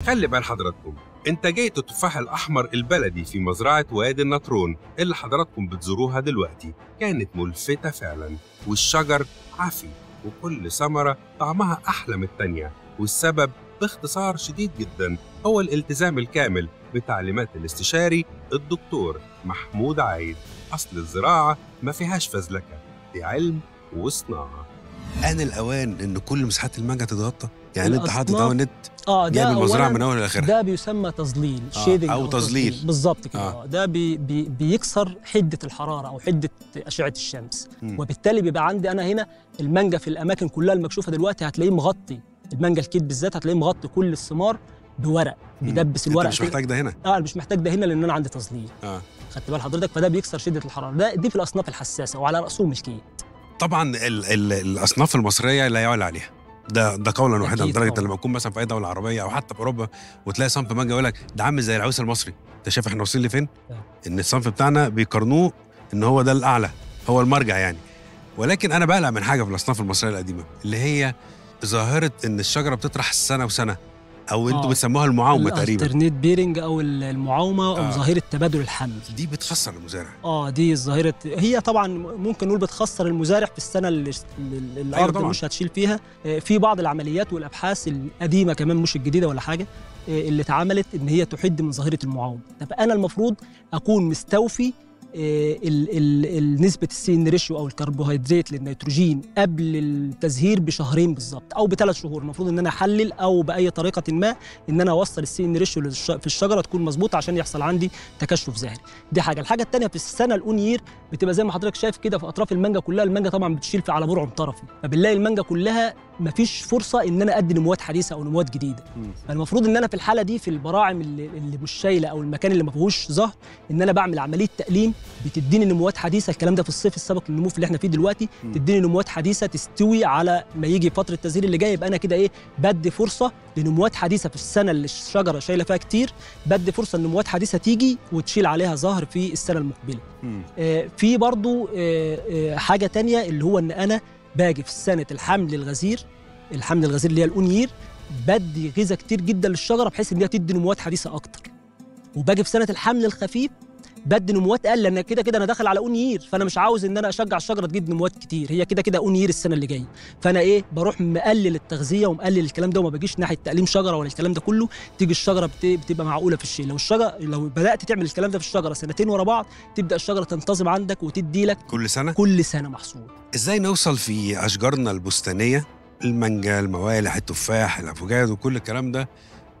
خلي بال حضراتكم إنتاجية التفاح الأحمر البلدي في مزرعة وادي النطرون اللي حضراتكم بتزوروها دلوقتي كانت ملفتة فعلا والشجر عفي وكل ثمرة طعمها أحلى من التانية والسبب باختصار شديد جدا هو الالتزام الكامل بتعليمات الاستشاري الدكتور محمود عايد أصل الزراعة ما فيهاش فزلكة دي علم وصناعة آن الأوان إن كل مساحات المانجا تتغطى يعني أنت حاطط الأصناف أهو النت اه ده جايب المزرعة أولاً من أول لآخرها ده بيسمى تظليل آه، شيدنج أو تظليل. بالظبط كده آه. آه. ده بي بي بيكسر حده الحراره او حده اشعه الشمس مم. وبالتالي بيبقى عندي انا هنا المانجا في الاماكن كلها المكشوفه دلوقتي هتلاقيه مغطي المانجا الكيد بالذات هتلاقيه مغطي كل الثمار بورق مم. بيدبس أنت الورق مش كده. محتاج ده هنا اه أنا مش محتاج ده هنا لان انا عندي تظليل آه. خدت بال حضرتك فده بيكسر شده الحراره ده دي في الاصناف الحساسه وعلى راسهم الكيد طبعا ال ال الاصناف المصريه لا يعلى عليها ده ده قولا واحدا أكيد لدرجه طبعاً. لما تكون مثلا في اي دوله عربيه او حتى في اوروبا وتلاقي صنف مانجا يقول لك ده عامل زي العويس المصري انت شايف احنا واصلين لفين؟ نعم. ان الصنف بتاعنا بيقارنوه ان هو ده الاعلى هو المرجع يعني ولكن انا بقلق من حاجه في الاصناف المصريه القديمه اللي هي ظاهره ان الشجره بتطرح سنه وسنه او انتوا آه. بتسموها المعاومه تقريبا الالترنيت بيرنج او المعاومه او آه. ظاهره تبادل الحمل دي بتخسر المزارع اه دي ظاهره هي طبعا ممكن نقول بتخسر المزارع في السنه اللي اللي الارض طبعاً. مش هتشيل فيها آه، في بعض العمليات والابحاث القديمه كمان مش الجديده ولا حاجه آه، اللي اتعملت ان هي تحد من ظاهره المعاومه طب انا المفروض اكون مستوفي آه، ال- ال- ال- نسبه السين ريشيو او الكربوهيدرات للنيتروجين قبل التزهير بشهرين بالظبط او بثلاث شهور المفروض ان انا احلل او باي طريقه ما ان انا اوصل السين ريشيو للش- في الشجره تكون مظبوطه عشان يحصل عندي تكشف زهري دي حاجه الحاجه الثانيه في السنه الاون يير بتبقى زي ما حضرتك شايف كده في اطراف المانجا كلها المانجا طبعا بتشيل في على برعم طرفي فبنلاقي المانجا كلها مفيش فرصه ان انا ادي نموات حديثه او نموات جديده مم. فالمفروض ان انا في الحاله دي في البراعم اللي, اللي مش شايله او المكان اللي ما فيهوش زهر ان انا بعمل عمليه تقليم بتديني نموات حديثه الكلام ده في الصيف السابق للنمو اللي احنا فيه دلوقتي مم. تديني نموات حديثه تستوي على ما يجي فتره التزهير اللي جاي يبقى انا كده ايه بدي فرصه لنموات حديثه في السنه اللي الشجره شايله فيها كتير بدي فرصه ان نموات حديثه تيجي وتشيل عليها زهر في السنه المقبله مم. آه، في برضو آه، آه، حاجة تانية اللي هو إن أنا باجي في سنة الحمل الغزير الحمل الغزير اللي هي الأونير بدي غذاء كتير جدا للشجرة بحيث إن هي تدي نموات حديثة أكتر وباجي في سنة الحمل الخفيف بدي نموات اقل لان كده كده انا داخل على اون يير فانا مش عاوز ان انا اشجع الشجره تجيب نموات كتير هي كده كده اون يير السنه اللي جايه فانا ايه بروح مقلل التغذيه ومقلل الكلام ده وما باجيش ناحيه تقليم شجره ولا الكلام ده كله تيجي الشجره بت- بتبقى معقوله في الشيء لو الشجره لو بدات تعمل الكلام ده في الشجره سنتين ورا بعض تبدا الشجره تنتظم عندك وتدي لك كل سنه كل سنه محصول ازاي نوصل في اشجارنا البستانيه المانجا الموالح التفاح الافوكادو كل الكلام ده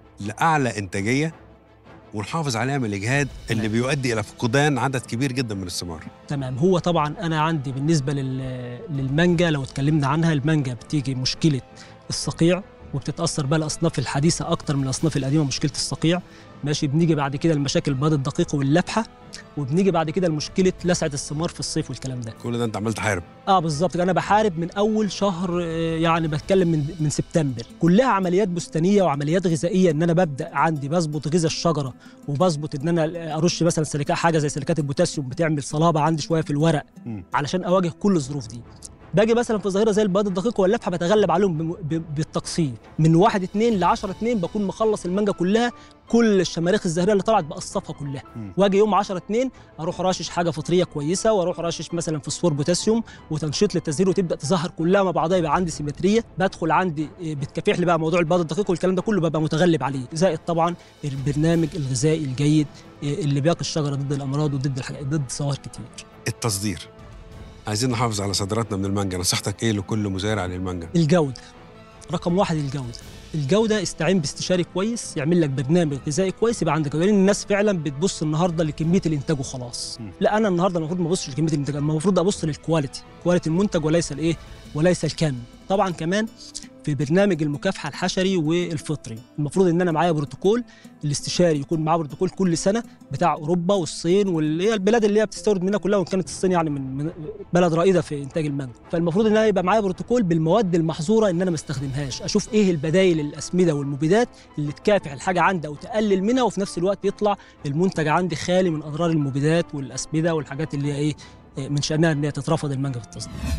لاعلى انتاجيه ونحافظ عليها من الاجهاد اللي تمام. بيؤدي الى فقدان عدد كبير جدا من الثمار تمام هو طبعا انا عندي بالنسبه لل- للمانجا لو اتكلمنا عنها المانجا بتيجي مشكله الصقيع وبتتاثر بقى الاصناف الحديثه اكتر من الاصناف القديمه مشكله الصقيع ماشي بنيجي بعد كده المشاكل البيض الدقيق واللبحه وبنيجي بعد كده لمشكله لسعه الثمار في الصيف والكلام ده كل ده انت عمال تحارب اه بالظبط انا بحارب من اول شهر آه، يعني بتكلم من من سبتمبر كلها عمليات بستانيه وعمليات غذائيه ان انا ببدا عندي بظبط غذاء الشجره وبظبط ان انا ارش مثلا سيليكات حاجه زي سيليكات البوتاسيوم بتعمل صلابه عندي شويه في الورق مم. علشان اواجه كل الظروف دي باجي مثلا في ظاهره زي البياض الدقيق واللفحه بتغلب عليهم بم- ب- بالتقسيم من 1 2 ل 10 2 بكون مخلص المانجا كلها كل الشماريخ الزهريه اللي طلعت بقصفها كلها مم. واجي يوم 10 2 اروح راشش حاجه فطريه كويسه واروح راشش مثلا فوسفور بوتاسيوم وتنشيط للتزهير وتبدا تظهر كلها مع بعضها يبقى عندي سيمتريه بدخل عندي إيه، بتكافح لي بقى موضوع البياض الدقيق والكلام ده كله ببقى متغلب عليه زائد طبعا البرنامج الغذائي الجيد إيه، اللي بيقي الشجره ضد الامراض وضد الحاجات ضد ظواهر كتير التصدير عايزين نحافظ على صادراتنا من المانجا نصيحتك ايه لكل مزارع للمانجا الجودة رقم واحد الجودة الجودة استعين باستشاري كويس يعمل لك برنامج غذائي كويس يبقى عندك لان الناس فعلا بتبص النهارده لكمية الانتاج وخلاص مم. لا انا النهارده المفروض ما ابصش لكمية الانتاج أنا المفروض ابص للكواليتي كواليتي المنتج وليس الايه وليس الكم طبعا كمان في برنامج المكافحه الحشري والفطري المفروض ان انا معايا بروتوكول الاستشاري يكون معاه بروتوكول كل سنه بتاع اوروبا والصين واللي هي البلاد اللي هي بتستورد منها كلها وان كانت الصين يعني من من بلد رائده في انتاج المانجا فالمفروض ان انا يبقى معايا بروتوكول بالمواد المحظوره ان انا ما استخدمهاش اشوف ايه البدائل الاسمده والمبيدات اللي تكافح الحاجه عندي او تقلل منها وفي نفس الوقت يطلع المنتج عندي خالي من اضرار المبيدات والاسمده والحاجات اللي هي ايه من شانها ان هي تترفض المانجا في التصدير